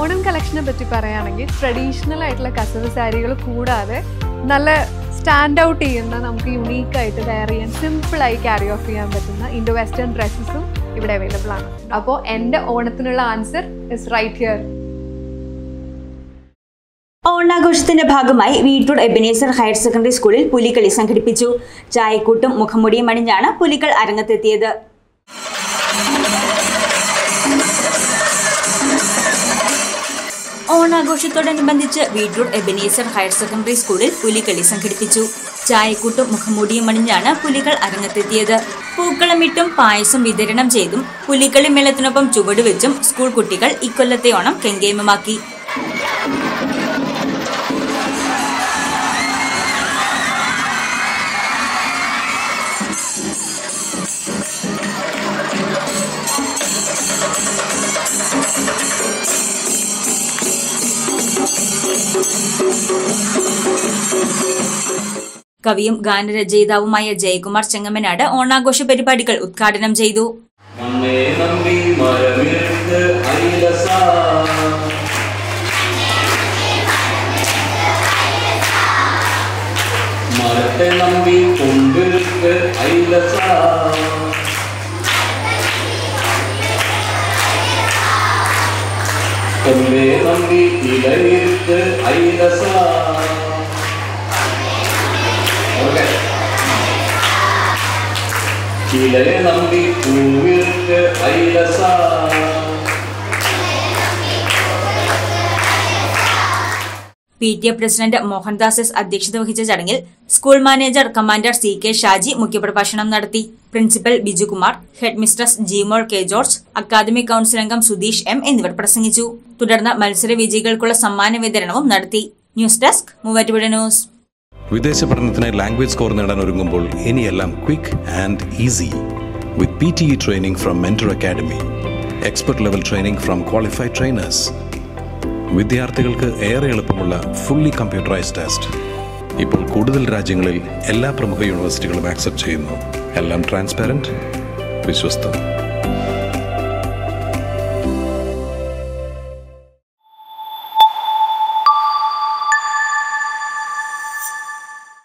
ഓണം കളക്ഷനെ പറ്റി പറയുകയാണെങ്കിൽ ട്രഡീഷണൽ ആയിട്ടുള്ള കസവ് സാരികൾ കൂടാതെ നല്ല സ്റ്റാൻഡ് ഔട്ട് ചെയ്യുന്ന നമുക്ക് യുണീക്ക് ആയിട്ട് വെയർ ചെയ്യാൻ സിമ്പിളായി ക്യാരി ഓഫ് ചെയ്യാൻ പറ്റുന്ന ഇൻഡോ വെസ്റ്റേൺ ഡ്രസ്സസും ഇവിടെ അവൈലബിൾ ആണ് അപ്പോൾ എൻ്റെ ഓണത്തിനുള്ള ആൻസർ ഇസ് റൈറ്റ് ഹിയർ ഓണാഘോഷത്തിന്റെ ഭാഗമായി വീട്ടൂർ എബനേസർ ഹയർ സെക്കൻഡറി സ്കൂളിൽ പുലികളി സംഘടിപ്പിച്ചു ചായക്കൂട്ടും മുഖംമുടിയും അണിഞ്ഞാണ് പുലികൾ അരങ്ങത്തെത്തിയത് ഓണാഘോഷത്തോടനുബന്ധിച്ച് വീട്ടൂർ എബനേസർ ഹയർ സെക്കൻഡറി സ്കൂളിൽ പുലികളി സംഘടിപ്പിച്ചു ചായക്കൂട്ടും മുഖംമൂടിയും അണിഞ്ഞാണ് പുലികൾ അരങ്ങത്തെത്തിയത് പൂക്കളമിട്ടും പായസം വിതരണം ചെയ്തും പുലികളി മേളത്തിനൊപ്പം ചുവടുവെച്ചും സ്കൂൾ കുട്ടികൾ ഇക്കൊല്ലത്തെ ഓണം കെങ്കേമമാക്കി കവിയും ഗാനരചയിതാവുമായ ജയകുമാർ ചെങ്ങമ്മനാട് ഓണാഘോഷ പരിപാടികൾ ഉദ്ഘാടനം ചെയ്തു നമ്മെ നമ്പി മരമിട്ട് ഐലസ മരത്തെ നമ്പി കൊണ്ടിരുത്ത് ഐലസ കൊമ്പെ നമ്പി ഇലയിരുത്ത് ഐലസ ഓക്കെ ചിലരെ നമ്പി പൂവിട്ട് ഐലസ P T A president Mohandas S അധ്യക്ഷത വഹിച്ച ചടങ്ങിൽ school manager commander C K Shaji മുഖ്യപ്രഭാഷണം നടത്തി principal Bijukumar head mistress Jimol K George academic council അംഗം സുധീഷ് എം എന്നിവർ പ്രസംഗിച്ചു തുടർന്ന് മത്സര വിജയികൾക്കുള്ള സമ്മാന വിതരണവും നടത്തി ന്യൂസ് ഡെസ്ക് മൂവാറ്റുപുഴ ന്യൂസ് വിദേശ പഠനത്തിന് ലാംഗ്വേജ് സ്കോർ നേടാൻ ഒരുങ്ങുമ്പോൾ ഇനിയെല്ലാം quick and easy with P T E training from mentor academy expert level training from qualified trainers വിദ്യാർത്ഥികൾക്ക് ഏറെ എളുപ്പമുള്ള ഫുള്ളി കമ്പ്യൂട്ടറൈസ്ഡ് ടെസ്റ്റ് ഇപ്പോൾ കൂടുതൽ രാജ്യങ്ങളിൽ എല്ലാ പ്രമുഖ യൂണിവേഴ്സിറ്റികളും ആക്സെപ്റ്റ് ചെയ്യുന്നു എല്ലാം ട്രാൻസ്പാരന്റ് വിശ്വസ്തം